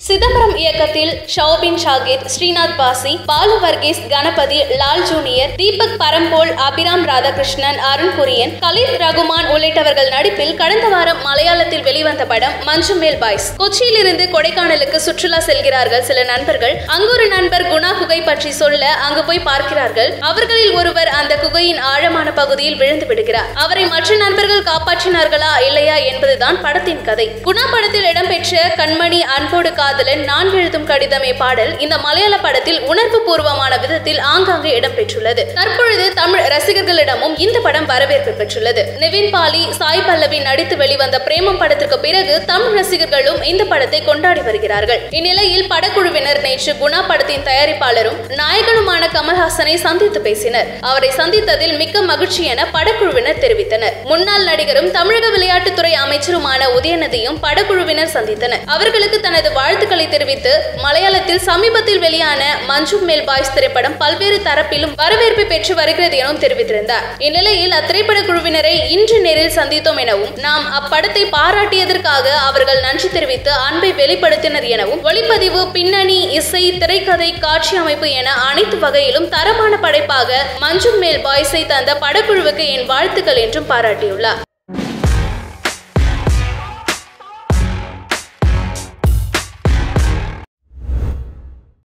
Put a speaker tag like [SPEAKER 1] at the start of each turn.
[SPEAKER 1] சிதம்பரம் இயக்கத்தில் ஷௌபின் ஷாகிர் ஸ்ரீநாத் பாசி பாலு வர்கீஸ் கணபதி லால் ஜூனியர் தீபக் பரம்போல் அபிராம் ராதாகிருஷ்ணன் அருண் குரியன் கலீத் ரகுமான் உள்ளிட்டவர்கள் நடிப்பில் கடந்த வாரம் மலையாளத்தில் வெளிவந்த படம் மஞ்சு மேல் பாய்ஸ் கொச்சியிலிருந்து கொடைக்கானலுக்கு சுற்றுலா செல்கிறார்கள் சில நண்பர்கள் அங்கொரு நண்பர் குணா குகை பற்றி சொல்ல அங்கு போய் பார்க்கிறார்கள் அவர்களில் ஒருவர் அந்த குகையின் ஆழமான பகுதியில் விழுந்து விடுகிறார் அவரை மற்ற நண்பர்கள் காப்பாற்றினார்களா இல்லையா என்பதுதான் படத்தின் கதை குணா படத்தில் இடம்பெற்ற கண்மணி அன்போடு காதலன் நான் எழுதும் கடிதமே பாடல் இந்த மலையாள படத்தில் உணர்வு பூர்வமான விதத்தில் ஆங்காங்கே இடம்பெற்றுள்ளது தற்பொழுது தமிழ் ரசிகர்களிடமும் இந்த படம் வரவேற்பு பெற்றுள்ளது நிவின் பாலி சாய் பல்லவி நடித்து வெளிவந்த பிரேமம் படத்திற்கு பிறகு தமிழ் ரசிகர்களும் இந்த படத்தை கொண்டாடி வருகிறார்கள் இந்நிலையில் படக்குழுவினர் நேற்று குணா படத்தின் தயாரிப்பாளரும் நாயகனுமான கமல்ஹாசனை சந்தித்து பேசினர் அவரை சந்தித்ததில் மிக்க மகிழ்ச்சி என படக்குழுவினர் தெரிவித்தனர் முன்னாள் நடிகரும் தமிழக விளையாட்டுத்துறை அமைச்சருமான உதயநிதியும் படக்குழுவினர் சந்தித்தனர் அவர்களுக்கு தனது வாழ்த்துக்களை தெரிவித்து மலையாளத்தில் சமீபத்தில் வெளியான மஞ்சு மேல் பாய்ஸ் திரைப்படம் பல்வேறு தரப்பிலும் வரவேற்பு பெற்று வருகிறது எனவும் தெரிவித்திருந்தார் இந்நிலையில் அத்திரைப்பட குழுவினரை இன்று நேரில் சந்தித்தோம் எனவும் நாம் அப்படத்தை பாராட்டியதற்காக அவர்கள் நன்றி தெரிவித்து அன்பை வெளிப்படுத்தினர் எனவும் ஒளிப்பதிவு பின்னணி இசை திரைக்கதை காட்சி அமைப்பு என அனைத்து வகையிலும் தரமான படைப்பாக மஞ்சு மேல் பாய்ஸை தந்த படக்குழுவுக்கு என் வாழ்த்துக்கள் என்றும் பாராட்டியுள்ளார்